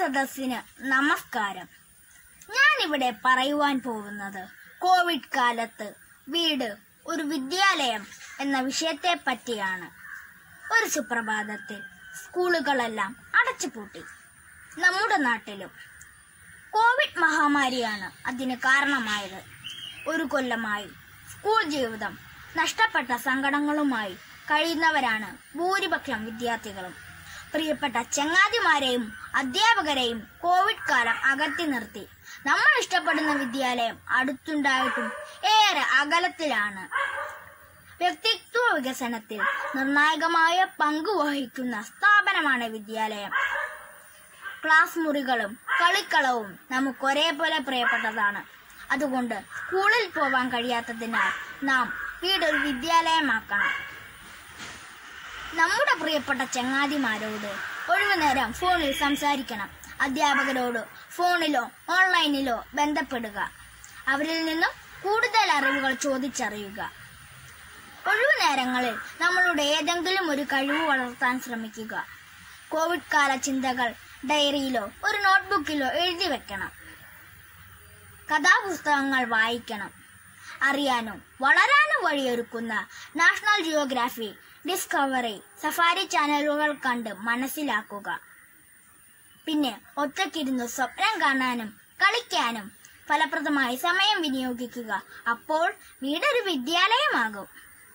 സദസ്സിന് നമസ്കാരം ഞാനിവിടെ പറയുവാൻ പോകുന്നത് കോവിഡ് കാലത്ത് വീട് ഒരു വിദ്യാലയം എന്ന വിഷയത്തെ പറ്റിയാണ് ഒരു സുപ്രഭാതത്തിൽ സ്കൂളുകളെല്ലാം അടച്ചുപൂട്ടി നമ്മുടെ നാട്ടിലും കോവിഡ് മഹാമാരിയാണ് അതിന് കാരണമായത് ഒരു കൊല്ലമായി സ്കൂൾ ജീവിതം നഷ്ടപ്പെട്ട സങ്കടങ്ങളുമായി കഴിയുന്നവരാണ് ഭൂരിപക്ഷം വിദ്യാർത്ഥികളും പ്രിയപ്പെട്ട ചങ്ങാതിമാരെയും അധ്യാപകരെയും കോവിഡ് കാലം അകറ്റി നിർത്തി നമ്മൾ ഇഷ്ടപ്പെടുന്ന വിദ്യാലയം അടുത്തുണ്ടായിട്ടും ഏറെ അകലത്തിലാണ് വ്യക്തിത്വ വികസനത്തിൽ നിർണായകമായ പങ്ക് വഹിക്കുന്ന സ്ഥാപനമാണ് വിദ്യാലയം ക്ലാസ് മുറികളും കളിക്കളവും നമുക്ക് ഒരേപോലെ പ്രിയപ്പെട്ടതാണ് അതുകൊണ്ട് സ്കൂളിൽ പോവാൻ കഴിയാത്തതിനാൽ നാം വീടൊരു വിദ്യാലയമാക്കണം നമ്മുടെ പ്രിയപ്പെട്ട ചങ്ങാതിമാരോട് ഒഴിവുനേരം ഫോണിൽ സംസാരിക്കണം അധ്യാപകരോട് ഫോണിലോ ഓൺലൈനിലോ ബന്ധപ്പെടുക അവരിൽ നിന്നും കൂടുതൽ അറിവുകൾ ചോദിച്ചറിയുക ഒഴിവുനേരങ്ങളിൽ നമ്മളുടെ ഏതെങ്കിലും ഒരു കഴിവ് വളർത്താൻ ശ്രമിക്കുക കോവിഡ് കാല ചിന്തകൾ ഡയറിയിലോ ഒരു നോട്ട്ബുക്കിലോ എഴുതി വെക്കണം കഥാപുസ്തകങ്ങൾ വായിക്കണം അറിയാനും വളരാനും വഴിയൊരുക്കുന്ന നാഷണൽ ജിയോഗ്രാഫി ഡിസ്കവറി സഫാരി ചാനലുകൾ കണ്ട് മനസ്സിലാക്കുക പിന്നെ ഒറ്റയ്ക്കിരുന്ന് സ്വപ്നം കാണാനും കളിക്കാനും ഫലപ്രദമായി സമയം വിനിയോഗിക്കുക അപ്പോൾ വീടൊരു വിദ്യാലയമാകും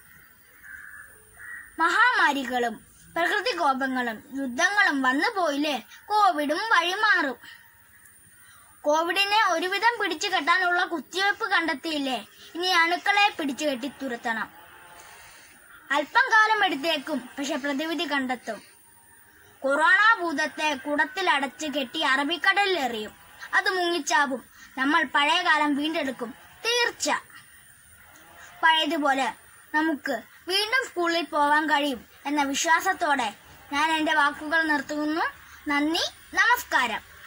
മഹാമാരികളും പ്രകൃതികോപങ്ങളും യുദ്ധങ്ങളും വന്നു പോയില്ലേ കോവിഡും വഴിമാറും കോവിഡിനെ ഒരുവിധം പിടിച്ചു കെട്ടാനുള്ള കുത്തിവയ്പ് കണ്ടെത്തിയില്ലേ ഇനി അണുക്കളെ പിടിച്ചു കെട്ടി തുരത്തണം അല്പം കാലം എടുത്തേക്കും പക്ഷെ പ്രതിവിധി കണ്ടെത്തും കൊറോണ ഭൂതത്തെ കുടത്തിൽ അടച്ച് കെട്ടി അറബിക്കടലിൽ എറിയും അത് മുങ്ങിച്ചാവും നമ്മൾ പഴയ കാലം വീണ്ടെടുക്കും തീർച്ച പഴയതുപോലെ നമുക്ക് വീണ്ടും സ്കൂളിൽ പോവാൻ കഴിയും എന്ന വിശ്വാസത്തോടെ ഞാൻ എന്റെ വാക്കുകൾ നിർത്തുന്നു നന്ദി നമസ്കാരം